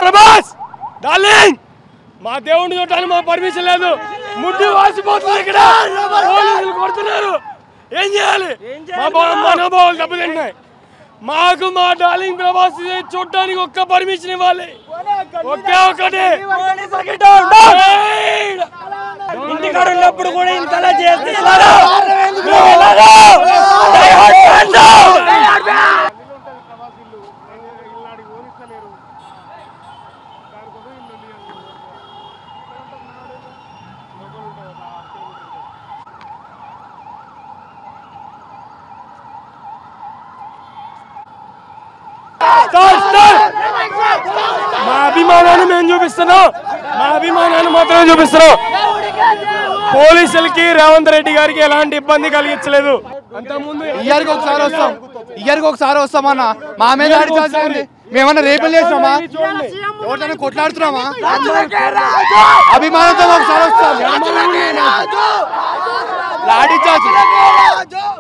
Prabhas darling మా దేవుడిని చూడటానికి మా పర్మిషన్ లేదు ముడ్డి వాసిపోతుంది ఇక్కడ పోలీసులు కొడుతున్నారు ఏం చేయాలి మా బా- మనోభావాలు దెబ్బతింటున్నాయి మాకు మా డార్లింగ్ ప్రభాస్ చూడటానికి ఒక్క పర్మిషన్ ఇవ్వాలి ఒకే ఒకటి ఏయ్! ఇంటికాడ ఉన్నప్పుడు కూడా ఇంతలా చేస్తే స్టార్ స్టార్ మా అభిమానాన్ని మేము చూపిస్తున్నాం మా అభిమానాన్ని మాత్రమే చూపిస్తున్నాం పోలీసులకి రేవంత్ రెడ్డి గారికి ఎలాంటి ఇబ్బంది కలిగించలేదు అంతకుముందు ఇయర్కి ఒకసారి వస్తాం ఇయర్కి ఒకసారి వస్తామన్న మా మీద ఆడించాల్సి ఉంది మేమన్నా రేపులు చేసినామా ఎవరితోనే కొట్లాడుతున్నామా అభిమానంతో ఒకసారి వస్తాం ఆడించాల్సి